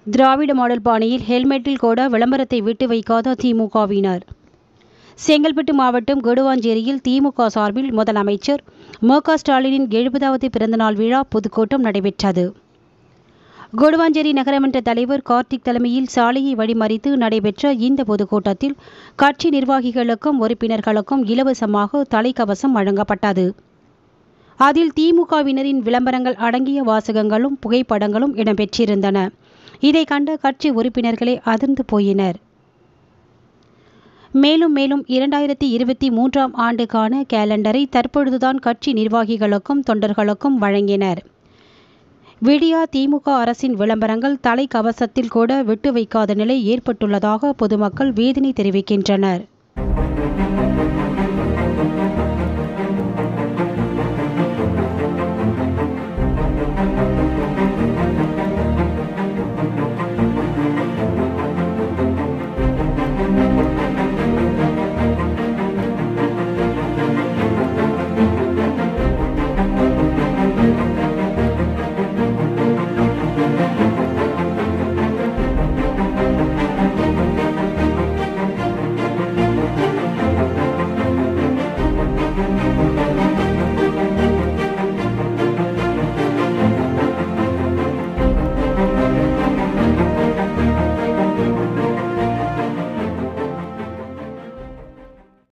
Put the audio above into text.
திராவிட model பாணியில் ஹெல்மெட்டில் கூட விளம்பரத்தை விட்டு வைக்காத திமுகவினர் செங்கல்பட்டு மாவட்டம் கொடுவாஞ்சேரியில் திமுக சார்பில் முதலமைச்சர் மு க ஸ்டாலினின் எழுபதாவது பிறந்தநாள் விழா பொதுக்கூட்டம் நடைபெற்றது கொடுவாஞ்சேரி நகரமன்ற தலைவர் கார்த்திக் தலைமையில் சாலையை வழிமறித்து நடைபெற்ற இந்த பொதுக்கூட்டத்தில் கட்சி நிர்வாகிகளுக்கும் உறுப்பினர்களுக்கும் இலவசமாக தலைக்கவசம் வழங்கப்பட்டது அதில் திமுகவினரின் விளம்பரங்கள் அடங்கிய வாசகங்களும் புகைப்படங்களும் இடம்பெற்றிருந்தன இதை கண்ட கட்சி உறுப்பினர்களே அதிர்ந்து போயினர் மேலும் மேலும் இரண்டாயிரத்தி இருபத்தி மூன்றாம் ஆண்டுக்கான கேலண்டரை தற்பொழுதுதான் கட்சி நிர்வாகிகளுக்கும் தொண்டர்களுக்கும் வழங்கினர் விடியா திமுக அரசின் விளம்பரங்கள் தலைக்கவசத்தில் கூட விட்டு வைக்காத நிலை ஏற்பட்டுள்ளதாக பொதுமக்கள் வேதனை தெரிவிக்கின்றனர்